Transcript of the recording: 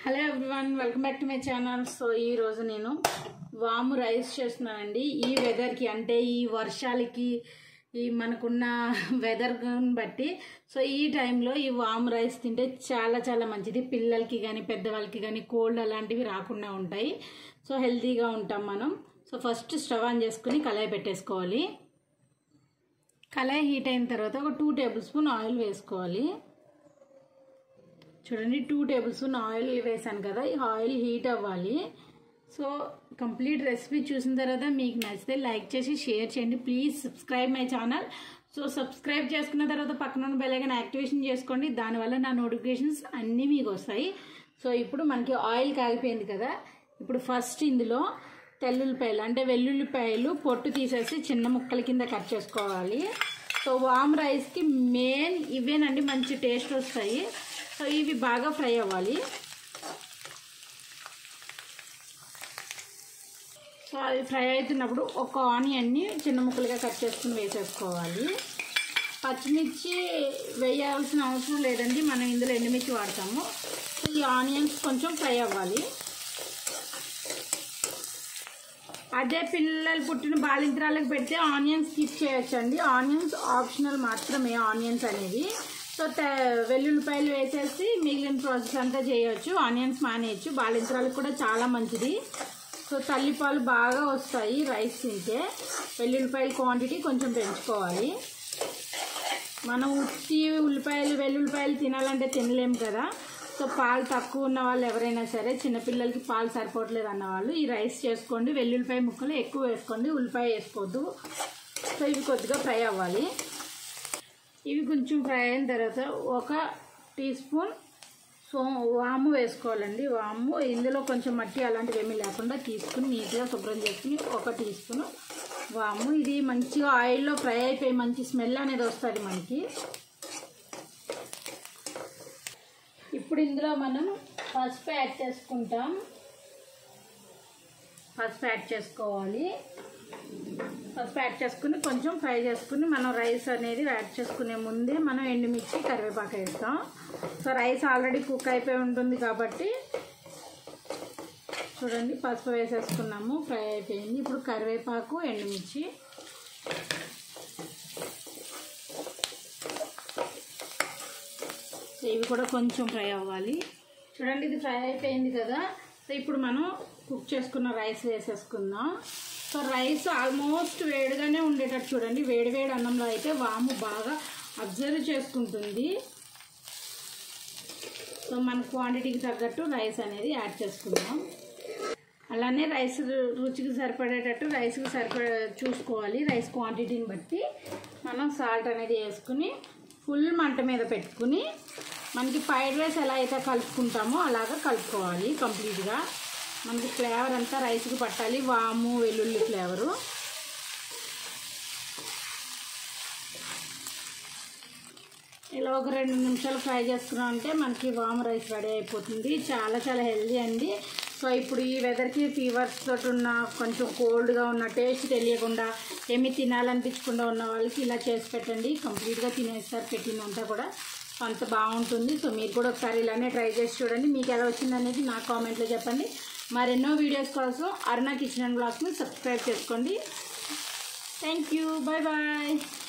hello everyone welcome back to my channel so ఈ రోజు నేను వాము రైస్ చేస్తున్నానండి ఈ వెదర్కి అంటే ఈ వర్షాలకి ఈ మనకున్న వెదర్ బట్టి సో ఈ టైంలో ఈ వాము రైస్ తింటే చాలా చాలా మంచిది పిల్లలకి కానీ పెద్దవాళ్ళకి కానీ కోల్డ్ అలాంటివి రాకుండా ఉంటాయి సో హెల్తీగా ఉంటాం మనం సో ఫస్ట్ స్టవ్ ఆన్ చేసుకుని కళాయి పెట్టేసుకోవాలి కళాయి హీట్ అయిన తర్వాత ఒక టూ టేబుల్ స్పూన్ ఆయిల్ వేసుకోవాలి చూడండి టూ టేబుల్ స్పూన్ ఆయిల్ వేసాను కదా ఈ ఆయిల్ హీట్ అవ్వాలి సో కంప్లీట్ రెసిపీ చూసిన తర్వాత మీకు నచ్చితే లైక్ చేసి షేర్ చేయండి please subscribe my channel so subscribe చేసుకున్న తర్వాత పక్కన ఉన్న బెల్లైకన్ యాక్టివేషన్ చేసుకోండి దానివల్ల నా నోటిఫికేషన్స్ అన్నీ మీకు వస్తాయి సో ఇప్పుడు మనకి ఆయిల్ కాగిపోయింది కదా ఇప్పుడు ఫస్ట్ ఇందులో తెల్లుల్లిపాయలు అంటే వెల్లుల్లిపాయలు పొట్టు తీసేసి చిన్న ముక్కల కింద కట్ చేసుకోవాలి సో వామ్ రైస్కి మెయిన్ ఇవేనండి మంచి టేస్ట్ వస్తాయి సో ఇవి బాగా ఫ్రై అవ్వాలి సో అవి ఫ్రై అవుతున్నప్పుడు ఒక ఆనియన్ని చిన్న ముక్కలుగా కట్ చేసుకుని వేసేసుకోవాలి పచ్చిమిర్చి వేయాల్సిన అవసరం లేదండి మనం ఇందులో ఎండుమిర్చి వాడతాము సో ఈ ఆనియన్స్ కొంచెం ఫ్రై అవ్వాలి అదే పిల్లలు పుట్టిన బాలింత్రాలకు పెడితే ఆనియన్స్ స్కిప్ చేయొచ్చండి ఆనియన్స్ ఆప్షనల్ మాత్రమే ఆనియన్స్ అనేవి సో వెల్లుల్లిపాయలు వేసేసి మిగిలిన ప్రాసెస్ అంతా చేయొచ్చు ఆనియన్స్ మానేయచ్చు బాలింత్రాలకు కూడా చాలా మంచిది సో తల్లిపాలు బాగా వస్తాయి రైస్ తింటే వెల్లుల్లిపాయల క్వాంటిటీ కొంచెం పెంచుకోవాలి మనం ఉత్తి ఉల్లిపాయలు వెల్లుల్లిపాయలు తినాలంటే తినలేము కదా సో పాలు తక్కువ ఉన్న వాళ్ళు ఎవరైనా సరే చిన్నపిల్లలకి పాలు సరిపోవట్లేదు అన్న వాళ్ళు ఈ రైస్ చేసుకోండి వెల్లుల్లిపాయ ముక్కలు ఎక్కువ వేసుకోండి ఉల్లిపాయ వేసుకోవద్దు సో ఇవి కొద్దిగా ఫ్రై అవ్వాలి ఇవి కొంచెం ఫ్రై అయిన తర్వాత ఒక టీ స్పూన్ సో వాము వేసుకోవాలండి వాము ఇందులో కొంచెం మట్టి అలాంటివి ఏమీ లేకుండా తీసుకుని నీట్గా శుభ్రం చేసుకుని ఒక టీ స్పూన్ వాము ఇది మంచిగా ఆయిల్లో ఫ్రై అయిపోయి మంచి స్మెల్ అనేది వస్తుంది మనకి ఇప్పుడు ఇందులో మనం పసుపు యాడ్ చేసుకుంటాం పసుపు యాడ్ చేసుకోవాలి పసుపు యాడ్ చేసుకుని కొంచెం ఫ్రై చేసుకుని మనం రైస్ అనేది యాడ్ చేసుకునే ముందే మనం ఎండుమిర్చి కరివేపాకు వేస్తాం సో రైస్ ఆల్రెడీ కుక్ అయిపోయి ఉంటుంది కాబట్టి చూడండి పసుపు వేసేసుకున్నాము ఫ్రై అయిపోయింది ఇప్పుడు కరివేపాకు ఎండుమిర్చి ఇవి కూడా కొంచెం ఫ్రై అవ్వాలి చూడండి ఇది ఫ్రై అయిపోయింది కదా సో ఇప్పుడు మనం కుక్ చేసుకున్న రైస్ వేసేసుకుందాం సో రైస్ ఆల్మోస్ట్ వేడిగానే ఉండేటట్టు చూడండి వేడి వేడి అన్నంలో అయితే వాము బాగా అబ్జర్వ్ చేసుకుంటుంది సో మన క్వాంటిటీకి తగ్గట్టు రైస్ అనేది యాడ్ చేసుకుందాం అలానే రైస్ రుచికి సరిపడేటట్టు రైస్కి సరిపడే చూసుకోవాలి రైస్ క్వాంటిటీని బట్టి మనం సాల్ట్ అనేది వేసుకుని ఫుల్ మంట మీద పెట్టుకుని మనకి ఫ్రైడ్ రైస్ ఎలా అయితే కలుపుకుంటామో అలాగా కలుపుకోవాలి కంప్లీట్గా మనకి ఫ్లేవర్ అంతా రైస్కి పట్టాలి వాము వెల్లుల్లి ఫ్లేవరు ఇలా ఒక రెండు నిమిషాలు ఫ్రై చేసుకున్నాం అంటే మనకి వామ్ రైస్ రెడీ అయిపోతుంది చాలా చాలా హెల్దీ అండి సో ఇప్పుడు ఈ వెదర్కి ఫీవర్స్ తోటి ఉన్న కొంచెం కోల్డ్గా ఉన్న టేస్ట్ తెలియకుండా ఏమి తినాలనిపించకుండా ఉన్న వాళ్ళకి ఇలా చేసి పెట్టండి కంప్లీట్గా తినేస్తారు పెట్టిందంతా కూడా అంత బాగుంటుంది సో మీరు కూడా ఒకసారి ఇలానే ట్రై చేసి చూడండి మీకు ఎలా వచ్చింది అనేది నా కామెంట్లో చెప్పండి మరెన్నో వీడియోస్ కోసం అరుణ కిచెన్ అండ్ బ్లాగ్స్ని సబ్స్క్రైబ్ చేసుకోండి థ్యాంక్ యూ బాయ్ బాయ్